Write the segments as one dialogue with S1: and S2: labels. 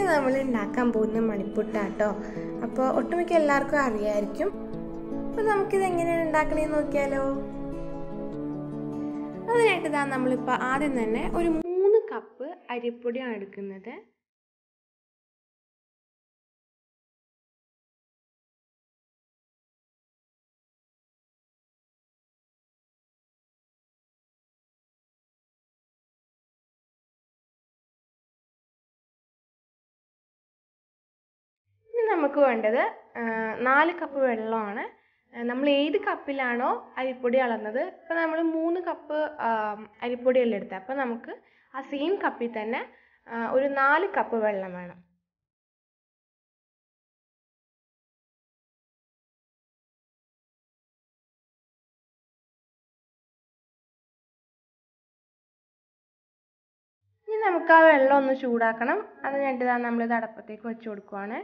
S1: നമ്മൾ ഉണ്ടാക്കാൻ പോകുന്ന മണിപ്പുട്ടാട്ടോ അപ്പോൾ ഒട്ടുമിക്ക എല്ലാവർക്കും അറിയായിരിക്കും അപ്പോൾ നമുക്കിത് എങ്ങനെയാണ് ഉണ്ടാക്കണേന്ന് നോക്കിയാലോ അതിനായിട്ട് ഇതാ നമ്മളിപ്പോൾ ആദ്യം തന്നെ ഒരു മൂന്ന് കപ്പ് അരിപ്പൊടിയാണ് എടുക്കുന്നത് ഇനി നമുക്ക് വേണ്ടത് നാല് കപ്പ് വെള്ളമാണ് നമ്മൾ ഏത് കപ്പിലാണോ അരിപ്പൊടി അളന്നത് ഇപ്പോൾ നമ്മൾ മൂന്ന് കപ്പ് അരിപ്പൊടിയല്ല എടുത്തത് അപ്പോൾ നമുക്ക് ആ സെയിം കപ്പിൽ തന്നെ ഒരു നാല് കപ്പ് വെള്ളം വേണം ഇനി നമുക്ക് ആ വെള്ളം ഒന്ന് ചൂടാക്കണം അതിനായിട്ട് ഇതാ നമ്മളിത് അടപ്പത്തേക്ക് വെച്ച് കൊടുക്കുവാണ്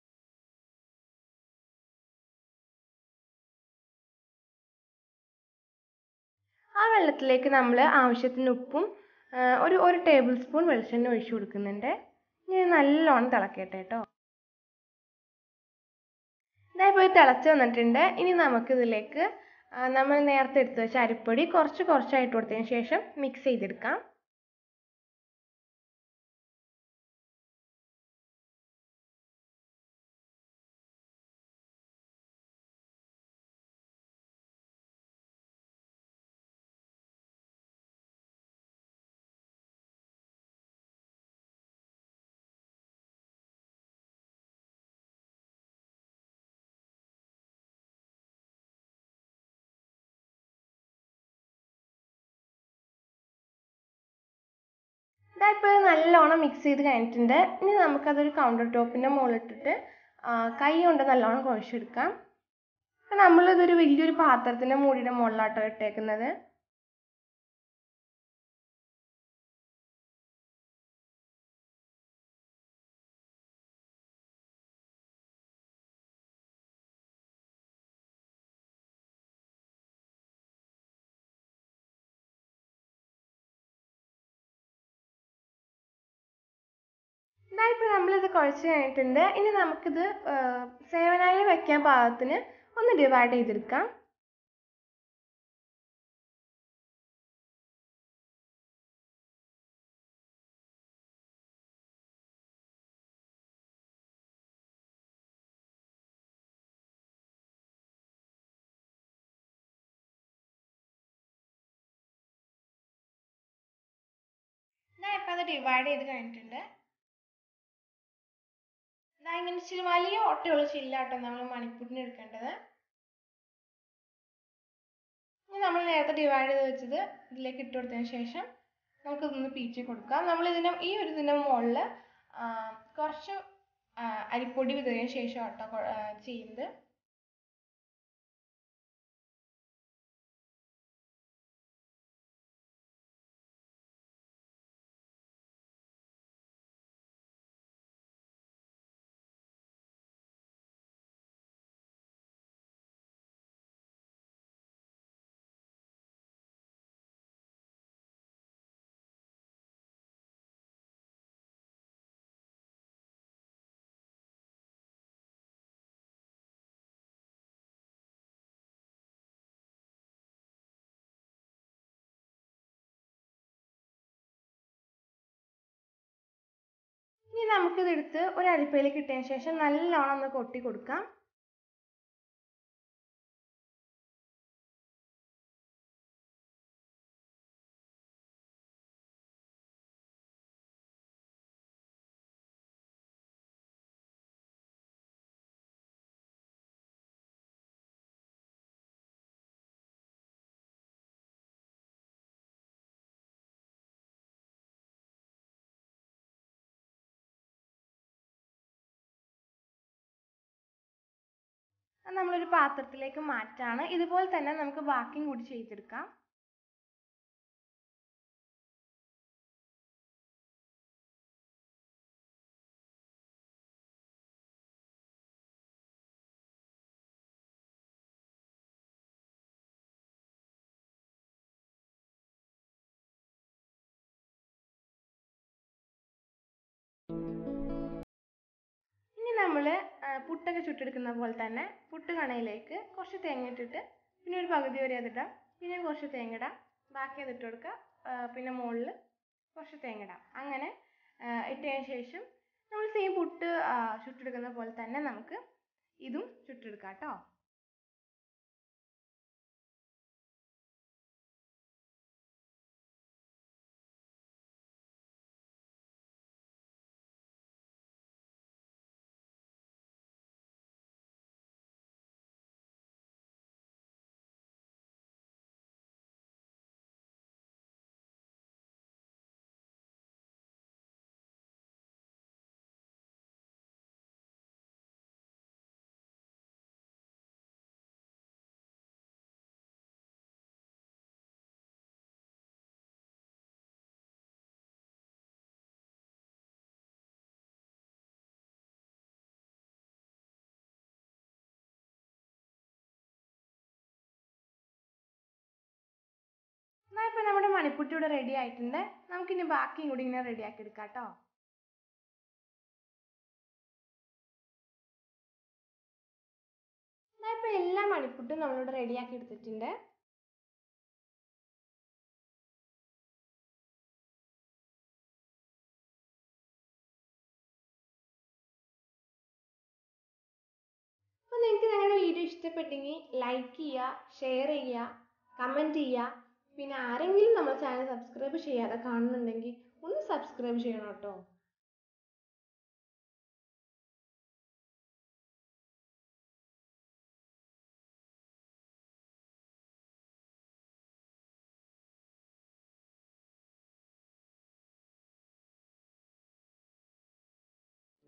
S1: ആ വെള്ളത്തിലേക്ക് നമ്മൾ ആവശ്യത്തിന് ഉപ്പും ഒരു ഒരു ടേബിൾ സ്പൂൺ വെളിച്ചെണ്ണ ഒഴിച്ചു കൊടുക്കുന്നുണ്ട് ഇനി നല്ലോണം തിളക്കട്ടെ കേട്ടോ ഇതായിപ്പോൾ തിളച്ച് വന്നിട്ടുണ്ട് ഇനി നമുക്കിതിലേക്ക് നമ്മൾ നേരത്തെ എടുത്ത് വെച്ച അരിപ്പൊടി കുറച്ച് കുറച്ചായിട്ട് കൊടുത്തതിന് ശേഷം മിക്സ് ചെയ്തെടുക്കാം ഇതായിപ്പോൾ നല്ലോണം മിക്സ് ചെയ്ത് കഴിഞ്ഞിട്ടുണ്ട് ഇനി നമുക്കതൊരു കൗണ്ടർ ടോപ്പിൻ്റെ മുകളിലിട്ടിട്ട് കൈ കൊണ്ട് നല്ലോണം കുഴച്ചെടുക്കാം അപ്പം നമ്മളിതൊരു വലിയൊരു പാത്രത്തിൻ്റെ മൂടിയുടെ മുകളിലാട്ടോ ഇട്ടേക്കുന്നത് ഇതായിപ്പോൾ നമ്മളിത് കുഴച്ച് കഴിഞ്ഞിട്ടുണ്ട് ഇനി നമുക്കിത് സേവനായി വയ്ക്കാൻ പാകത്തിന് ഒന്ന് ഡിവൈഡ് ചെയ്തെടുക്കാം ഇതായിപ്പോൾ അത് ഡിവൈഡ് ചെയ്ത് കഴിഞ്ഞിട്ടുണ്ട് ഇതാ ഇങ്ങനെ ഇച്ചിരി വലിയ ഓട്ടയുള്ള ചില്ലാട്ടോ നമ്മൾ മണിപ്പൂട്ടിന് എടുക്കേണ്ടത് ഇനി നമ്മൾ നേരത്തെ ഡിവൈഡ് ചെയ്ത് വെച്ചത് ഇതിലേക്ക് ഇട്ട് കൊടുത്തതിന് ശേഷം നമുക്ക് ഇതൊന്ന് പീച്ച് കൊടുക്കാം നമ്മൾ ഇതിന് ഈ ഒരു ഇതിൻ്റെ മുകളിൽ കുറച്ച് അരിപ്പൊടി വിതറിയതിന് ശേഷം കേട്ടോ ചെയ്യുന്നത് ഇനി നമുക്കിതെടുത്ത് ഒരു അരിപ്പയിലേക്ക് ഇട്ടതിന് ശേഷം നല്ലോണം ഒന്ന് കൊട്ടി കൊടുക്കാം നമ്മളൊരു പാത്രത്തിലേക്ക് മാറ്റാണ് ഇതുപോലെ തന്നെ നമുക്ക് ബാക്കിയും കൂടി ചെയ്തെടുക്കാം നമ്മൾ പുട്ടൊക്കെ ചുട്ടെടുക്കുന്ന പോലെ തന്നെ പുട്ട് കണയിലേക്ക് കുറച്ച് തേങ്ങ ഇട്ടിട്ട് പിന്നെ ഒരു പകുതി വരെ അതിടാം പിന്നെ കുറച്ച് തേങ്ങ ഇടാം ബാക്കി അതിട്ട് കൊടുക്കുക ആ, പിന്നെ മുകളിൽ കുറച്ച് തേങ്ങ ഇടാം അങ്ങനെ ആ, ഇട്ടതിന് ശേഷം നമ്മൾ സെയിം പുട്ട് ആ, ചുട്ടെടുക്കുന്ന പോലെ തന്നെ നമുക്ക് ഇതും ചുട്ടെടുക്കാം കേട്ടോ എന്നാൽ ഇപ്പോൾ നമ്മുടെ മണിപ്പുട്ട് ഇവിടെ റെഡി ആയിട്ടുണ്ട് നമുക്കിനി ബാക്കിയും കൂടി ഇങ്ങനെ റെഡിയാക്കി എടുക്കാം കേട്ടോ എന്നാൽ ഇപ്പോൾ എല്ലാ മണിപ്പുട്ടും നമ്മളിവിടെ റെഡിയാക്കി എടുത്തിട്ടുണ്ട് അപ്പോൾ നിങ്ങൾക്ക് ഞങ്ങളുടെ വീഡിയോ ഇഷ്ടപ്പെട്ടെങ്കിൽ ലൈക്ക് ചെയ്യുക ഷെയർ ചെയ്യുക കമൻറ്റ് ചെയ്യുക പിന്നെ ആരെങ്കിലും നമ്മുടെ ചാനൽ സബ്സ്ക്രൈബ് ചെയ്യാതെ കാണുന്നുണ്ടെങ്കിൽ ഒന്ന് സബ്സ്ക്രൈബ് ചെയ്യണം കേട്ടോ